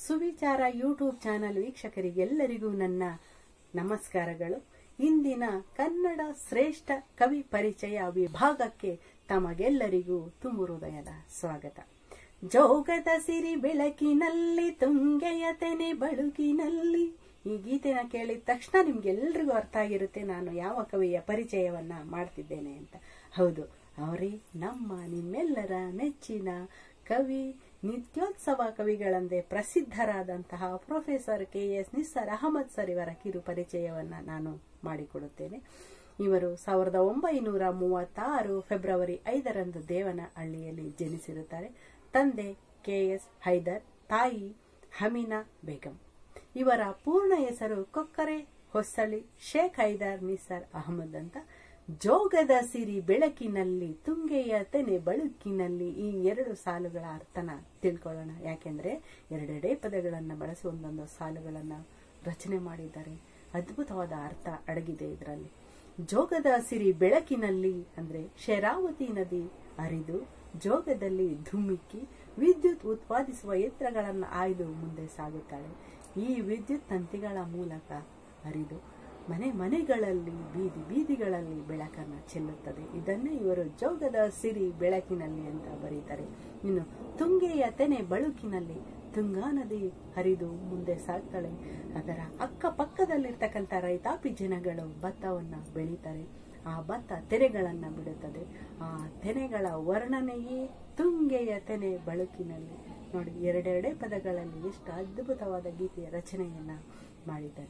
ಸುವಿಚಾರ YouTube channel ವೀಕ್ಷಕರಿಗೆಲ್ಲರಿಗೂ ನನ್ನ ನಮಸ್ಕಾರಗಳು ಇಂದಿನ ಕನ್ನಡ ಶ್ರೇಷ್ಠ ಕವಿ ಪರಿಚಯ ವಿಭಾಗಕ್ಕೆ ತಮಗೆಲ್ಲರಿಗೂ ತುಂಬು ಹೃದಯದ ಸ್ವಾಗತ ಜೋಗದ ಸಿರಿ ಬೆಳಕಿನಲ್ಲಿ ತುಂಗೆಯ ತೆನೆ ಬಳುಕಿನಲ್ಲಿ ಈ ಗೀತೆನ ಕೇಳಿದ ತಕ್ಷಣ ನಿಮ್ಗೆಲ್ರಿಗೂ ಅರ್ಥ ಆಗಿರುತ್ತೆ ನಾನು ಯಾವ ಕವಿಯ ಪರಿಚಯವನ್ನ ಮಾಡ್ತಿದ್ದೇನೆ ಅಂತ ಹೌದು ಅವರೇ ನಮ್ಮ ನಿಮ್ಮೆಲ್ಲರ ನೆಚ್ಚಿನ ಕವಿ ನಿತ್ಯೋತ್ಸವ ಕವಿಗಳಂದೇ ಪ್ರಸಿದ್ಧರಾದಂತಹ professor K S Nissar Ahmed sir ಇವರ ಕಿರು ಪರಿಚಯವನ್ನ ನಾನು ಮಾಡಿಕೊಡುತ್ತೇನೆ ಇವರು ಸಾವಿರದ ಒಂಬೈನೂರ ಮೂವತ್ತಾರು ಫೆಬ್ರವರಿ ಐದರಂದು ದೇವನಹಳ್ಳಿಯಲ್ಲಿ ಜನಿಸಿರುತ್ತಾರೆ ತಂದೆ ಕೆ ಎಸ್ ಹೈದರ್ ತಾಯಿ ಹಮೀನಾ ಬೇಗಂ ಇವರ ಪೂರ್ಣ ಹೆಸರು ಕೊಕ್ಕರೆ ಹೊಸಳಿ ಶೇಖ್ ಹೈದರ್ ನಿಸರ್ ಅಹಮದ್ ಅಂತ ಜೋಗದ ಸಿರಿ ಬೆಳಕಿನಲ್ಲಿ ತುಂಗೆಯ ತೆನೆ ಬಳುಕಿನಲ್ಲಿ ಈ ಎರಡು ಸಾಲುಗಳ ಅರ್ಥನ ತಿಳ್ಕೊಳ್ಳೋಣ ಯಾಕೆಂದ್ರೆ ಎರಡೆರಡೇ ಪದಗಳನ್ನ ಬಳಸಿ ಒಂದೊಂದು ಸಾಲುಗಳನ್ನ ರಚನೆ ಮಾಡಿದ್ದಾರೆ ಅದ್ಭುತವಾದ ಅರ್ಥ ಅಡಗಿದೆ ಇದರಲ್ಲಿ ಜೋಗದ ಸಿರಿ ಬೆಳಕಿನಲ್ಲಿ ಅಂದ್ರೆ ಶರಾವತಿ ನದಿ ಹರಿದು ಜೋಗದಲ್ಲಿ ಧುಮ್ಮಿಕ್ಕಿ ವಿದ್ಯುತ್ ಉತ್ಪಾದಿಸುವ ಯಂತ್ರಗಳನ್ನು ಆಯ್ದು ಮುಂದೆ ಸಾಗುತ್ತಾಳೆ ಈ ವಿದ್ಯುತ್ ತಂತಿಗಳ ಮೂಲಕ ಹರಿದು ಮನೆ ಮನೆಗಳಲ್ಲಿ ಬೀದಿ ಬೀದಿಗಳಲ್ಲಿ ಬೆಳಕನ್ನು ಚೆಲ್ಲುತ್ತದೆ ಇದನ್ನೇ ಇವರು ಜೋಗದ ಸಿರಿ ಬೆಳಕಿನಲ್ಲಿ ಅಂತ ಬರೀತಾರೆ ಇನ್ನು ತುಂಗೆಯ ತೆನೆ ಬಳುಕಿನಲ್ಲಿ ತುಂಗಾ ನದಿ ಹರಿದು ಮುಂದೆ ಸಾಗ್ತಾಳೆ ಅದರ ಅಕ್ಕಪಕ್ಕದಲ್ಲಿರ್ತಕ್ಕಂಥ ರೈತಾಪಿ ಜನಗಳು ಭತ್ತವನ್ನ ಬೆಳೀತಾರೆ ಆ ಭತ್ತ ತೆನೆಗಳನ್ನ ಬಿಡುತ್ತದೆ ಆ ತೆನೆಗಳ ವರ್ಣನೆಯೇ ತುಂಗೆಯ ತೆನೆ ಬಳುಕಿನಲ್ಲಿ ನೋಡಿ ಎರಡೆರಡೇ ಪದಗಳಲ್ಲಿ ಎಷ್ಟು ಅದ್ಭುತವಾದ ಗೀತೆಯ ರಚನೆಯನ್ನ ಮಾಡಿದ್ದಾರೆ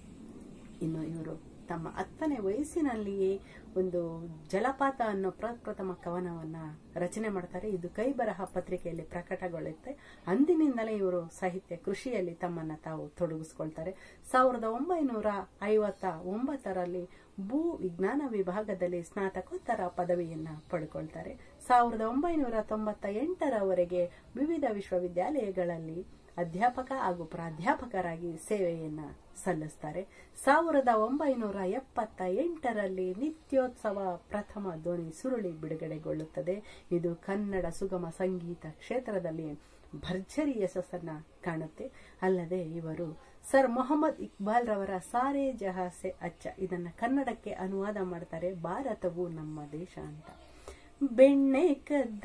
ಇನ್ನು ಇವರು ತಮ್ಮ ಹತ್ತನೇ ವಯಸ್ಸಿನಲ್ಲಿಯೇ ಒಂದು ಜಲಪಾತ ಅನ್ನೋ ಪ್ರಪ್ರಥಮ ಕವನವನ್ನ ರಚನೆ ಮಾಡ್ತಾರೆ ಇದು ಕೈ ಬರಹ ಪತ್ರಿಕೆಯಲ್ಲಿ ಪ್ರಕಟಗೊಳ್ಳುತ್ತೆ ಅಂದಿನಿಂದಲೇ ಇವರು ಸಾಹಿತ್ಯ ಕೃಷಿಯಲ್ಲಿ ತಮ್ಮನ್ನ ತಾವು ತೊಡಗಿಸ್ಕೊಳ್ತಾರೆ ಸಾವಿರದ ಒಂಬೈನೂರ ಐವತ್ತ ಒಂಬತ್ತರಲ್ಲಿ ಭೂ ವಿಜ್ಞಾನ ವಿಭಾಗದಲ್ಲಿ ಸ್ನಾತಕೋತ್ತರ ಪದವಿಯನ್ನ ಪಡ್ಕೊಳ್ತಾರೆ ಸಾವಿರದ ಒಂಬೈನೂರ ತೊಂಬತ್ತ ಎಂಟರವರೆಗೆ ವಿವಿಧ ವಿಶ್ವವಿದ್ಯಾಲಯಗಳಲ್ಲಿ ಅಧ್ಯಾಪಕ ಹಾಗೂ ಪ್ರಾಧ್ಯಾಪಕರಾಗಿ ಸೇವೆಯನ್ನ ಸಲ್ಲಿಸ್ತಾರೆ ಸಾವಿರದ ಒಂಬೈನೂರ ಎಪ್ಪತ್ತ ಎಂಟರಲ್ಲಿ ನಿತ್ಯೋತ್ಸವ ಪ್ರಥಮ ಧ್ವನಿ ಸುರುಳಿ ಬಿಡುಗಡೆಗೊಳ್ಳುತ್ತದೆ ಇದು ಕನ್ನಡ ಸುಗಮ ಸಂಗೀತ ಕ್ಷೇತ್ರದಲ್ಲಿ ಭರ್ಜರಿ ಯಶಸ್ಸನ್ನ ಕಾಣುತ್ತೆ ಅಲ್ಲದೆ ಇವರು ಸರ್ ಮೊಹಮ್ಮದ್ ಇಕ್ಬಾಲ್ ರವರ ಸಾರೇ ಜಹಾಸೆ ಅಚ್ಚ ಇದನ್ನ ಕನ್ನಡಕ್ಕೆ ಅನುವಾದ ಮಾಡ್ತಾರೆ ಭಾರತವು ನಮ್ಮ ದೇಶ ಅಂತ ಬೆಣ್ಣೆ ಕದ್ದ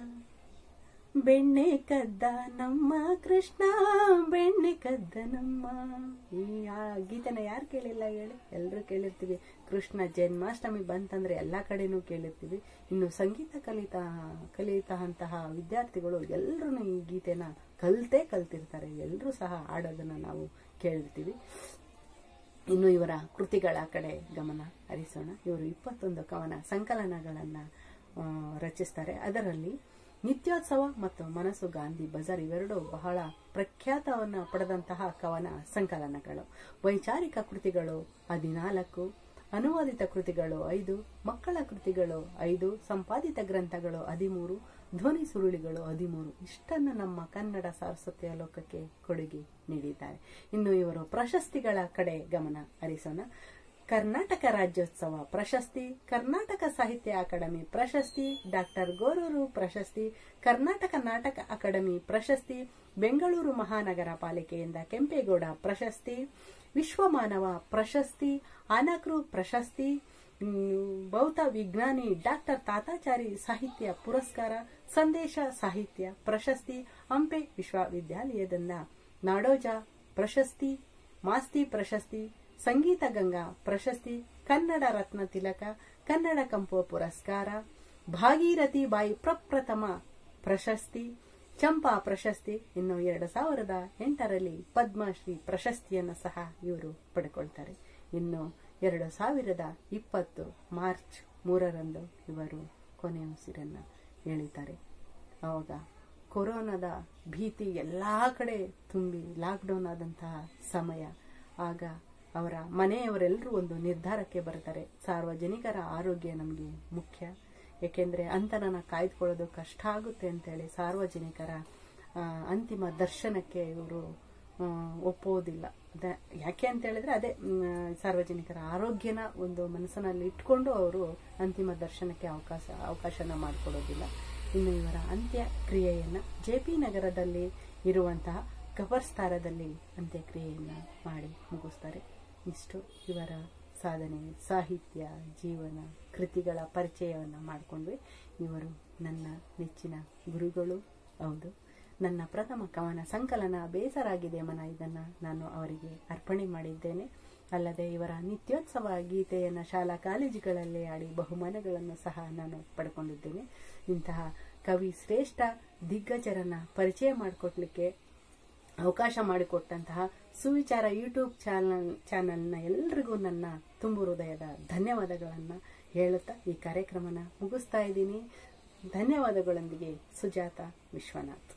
ಬೆಣ್ಣೆ ಕದ್ದ ನಮ್ಮ ಕೃಷ್ಣ ಬೆಣ್ಣೆ ಕದ್ದ ನಮ್ಮ ಈ ಆ ಗೀತೆನ ಯಾರು ಕೇಳಿಲ್ಲ ಹೇಳಿ ಎಲ್ಲರೂ ಕೇಳಿರ್ತೀವಿ ಕೃಷ್ಣ ಜನ್ಮಾಷ್ಟಮಿ ಬಂತಂದ್ರೆ ಎಲ್ಲಾ ಕಡೆನೂ ಕೇಳಿರ್ತೀವಿ ಇನ್ನು ಸಂಗೀತ ಕಲಿತಾ ಕಲಿತಂತಹ ವಿದ್ಯಾರ್ಥಿಗಳು ಎಲ್ಲರೂ ಈ ಗೀತೆನ ಕಲ್ತೇ ಕಲ್ತಿರ್ತಾರೆ ಎಲ್ಲರೂ ಸಹ ಹಾಡೋದನ್ನ ನಾವು ಕೇಳಿರ್ತೀವಿ ಇನ್ನು ಇವರ ಕೃತಿಗಳ ಕಡೆ ಗಮನ ಹರಿಸೋಣ ಇವರು ಇಪ್ಪತ್ತೊಂದು ಕವನ ಸಂಕಲನಗಳನ್ನ ರಚಿಸ್ತಾರೆ ಅದರಲ್ಲಿ ನಿತ್ಯೋತ್ಸವ ಮತ್ತು ಮನಸ್ಸು ಗಾಂಧಿ ಬಜಾರ್ ಇವೆರಡು ಬಹಳ ಪ್ರಖ್ಯಾತವನ್ನ ಪಡೆದಂತಹ ಕವನ ಸಂಕಲನಗಳು ವೈಚಾರಿಕ ಕೃತಿಗಳು ಹದಿನಾಲ್ಕು ಅನುವಾದಿತ ಕೃತಿಗಳು ಐದು ಮಕ್ಕಳ ಕೃತಿಗಳು ಐದು ಸಂಪಾದಿತ ಗ್ರಂಥಗಳು ಹದಿಮೂರು ಧ್ವನಿ ಸುರುಳಿಗಳು ಹದಿಮೂರು ಇಷ್ಟನ್ನು ನಮ್ಮ ಕನ್ನಡ ಸಾರಸ್ವತ್ಯ ಲೋಕಕ್ಕೆ ಕೊಡುಗೆ ನೀಡಿದ್ದಾರೆ ಇನ್ನು ಇವರು ಪ್ರಶಸ್ತಿಗಳ ಕಡೆ ಗಮನ ಹರಿಸೋಣ ಕರ್ನಾಟಕ ರಾಜ್ಯೋತ್ಸವ ಪ್ರಶಸ್ತಿ ಕರ್ನಾಟಕ ಸಾಹಿತ್ಯ ಅಕಾಡೆಮಿ ಪ್ರಶಸ್ತಿ ಡಾಕ್ಟರ್ ಗೋರೂರು ಪ್ರಶಸ್ತಿ ಕರ್ನಾಟಕ ನಾಟಕ ಅಕಾಡೆಮಿ ಪ್ರಶಸ್ತಿ ಬೆಂಗಳೂರು ಮಹಾನಗರ ಪಾಲಿಕೆಯಿಂದ ಕೆಂಪೇಗೌಡ ಪ್ರಶಸ್ತಿ ವಿಶ್ವಮಾನವ ಪ್ರಶಸ್ತಿ ಅನಕ್ರು ಪ್ರಶಸ್ತಿ ಭೌತ ವಿಜ್ಞಾನಿ ಡಾಕ್ಟರ್ ತಾತಾಚಾರಿ ಸಾಹಿತ್ಯ ಪುರಸ್ಕಾರ ಸಂದೇಶ ಸಾಹಿತ್ಯ ಪ್ರಶಸ್ತಿ ಹಂಪೆ ವಿಶ್ವವಿದ್ಯಾಲಯದಿಂದ ನಾಡೋಜ ಪ್ರಶಸ್ತಿ ಮಾಸ್ತಿ ಪ್ರಶಸ್ತಿ ಸಂಗೀತ ಗಂಗಾ ಪ್ರಶಸ್ತಿ ಕನ್ನಡ ರತ್ನ ತಿಲಕ ಕನ್ನಡ ಕಂಪೋ ಪುರಸ್ಕಾರ ಭಾಗೀರಥಿ ಬಾಯಿ ಪ್ರಪ್ರಥಮ ಪ್ರಶಸ್ತಿ ಚಂಪಾ ಪ್ರಶಸ್ತಿ ಇನ್ನು ಎರಡು ಸಾವಿರದ ಎಂಟರಲ್ಲಿ ಪದ್ಮಶ್ರೀ ಪ್ರಶಸ್ತಿಯನ್ನು ಸಹ ಇವರು ಪಡ್ಕೊಳ್ತಾರೆ ಇನ್ನು ಎರಡು ಸಾವಿರದ ಇಪ್ಪತ್ತು ಮಾರ್ಚ್ ಮೂರರಂದು ಇವರು ಕೊನೆ ಉಸಿರನ್ನ ಎಳಿತಾರೆ ಅವಾಗ ಕೊರೋನಾದ ಭೀತಿ ಎಲ್ಲಾ ಕಡೆ ತುಂಬಿ ಲಾಕ್ಡೌನ್ ಆದಂತಹ ಸಮಯ ಆಗ ಅವರ ಮನೆಯವರೆಲ್ಲರೂ ಒಂದು ನಿರ್ಧಾರಕ್ಕೆ ಬರ್ತಾರೆ ಸಾರ್ವಜನಿಕರ ಆರೋಗ್ಯ ನಮಗೆ ಮುಖ್ಯ ಏಕೆಂದರೆ ಅಂತರನ ಕಾಯ್ದುಕೊಳ್ಳೋದು ಕಷ್ಟ ಆಗುತ್ತೆ ಅಂತೇಳಿ ಸಾರ್ವಜನಿಕರ ಅಂತಿಮ ದರ್ಶನಕ್ಕೆ ಇವರು ಒಪ್ಪೋದಿಲ್ಲ ಅದ ಯಾಕೆ ಅಂತ ಹೇಳಿದ್ರೆ ಅದೇ ಸಾರ್ವಜನಿಕರ ಆರೋಗ್ಯನ ಒಂದು ಮನಸ್ಸಿನಲ್ಲಿ ಇಟ್ಕೊಂಡು ಅವರು ಅಂತಿಮ ದರ್ಶನಕ್ಕೆ ಅವಕಾಶ ಅವಕಾಶನ ಮಾಡಿಕೊಡೋದಿಲ್ಲ ಇನ್ನು ಇವರ ಅಂತ್ಯಕ್ರಿಯೆಯನ್ನ ಜೆ ಪಿ ನಗರದಲ್ಲಿ ಇರುವಂತಹ ಕಬರ್ಸ್ತಾರದಲ್ಲಿ ಅಂತ್ಯಕ್ರಿಯೆಯನ್ನು ಮಾಡಿ ಮುಗಿಸ್ತಾರೆ ಇಷ್ಟು ಇವರ ಸಾಧನೆ ಸಾಹಿತ್ಯ ಜೀವನ ಕೃತಿಗಳ ಪರಿಚಯವನ್ನು ಮಾಡಿಕೊಂಡ್ವಿ ಇವರು ನನ್ನ ನೆಚ್ಚಿನ ಗುರುಗಳು ಹೌದು ನನ್ನ ಪ್ರಥಮ ಕವನ ಸಂಕಲನ ಬೇಸರಾಗಿದೆ ಮನ ಇದನ್ನು ನಾನು ಅವರಿಗೆ ಅರ್ಪಣೆ ಮಾಡಿದ್ದೇನೆ ಅಲ್ಲದೆ ಇವರ ನಿತ್ಯೋತ್ಸವ ಗೀತೆಯನ್ನು ಶಾಲಾ ಕಾಲೇಜುಗಳಲ್ಲಿ ಆಡಿ ಬಹುಮಾನಗಳನ್ನು ಸಹ ನಾನು ಪಡ್ಕೊಂಡಿದ್ದೇನೆ ಇಂತಹ ಕವಿ ಶ್ರೇಷ್ಠ ದಿಗ್ಗಜರನ್ನ ಪರಿಚಯ ಮಾಡಿಕೊಡ್ಲಿಕ್ಕೆ ಅವಕಾಶ ಮಾಡಿಕೊಟ್ಟಂತಹ ಸುವಿಚಾರ ಯೂಟ್ಯೂಬ್ ಚಾನಲ್ ಚಾನಲ್ನ ಎಲ್ರಿಗೂ ನನ್ನ ತುಂಬು ಹೃದಯದ ಧನ್ಯವಾದಗಳನ್ನು ಹೇಳುತ್ತಾ ಈ ಕಾರ್ಯಕ್ರಮನ ಮುಗಿಸ್ತಾ ಇದ್ದೀನಿ ಧನ್ಯವಾದಗಳೊಂದಿಗೆ ಸುಜಾತ ವಿಶ್ವನಾಥ್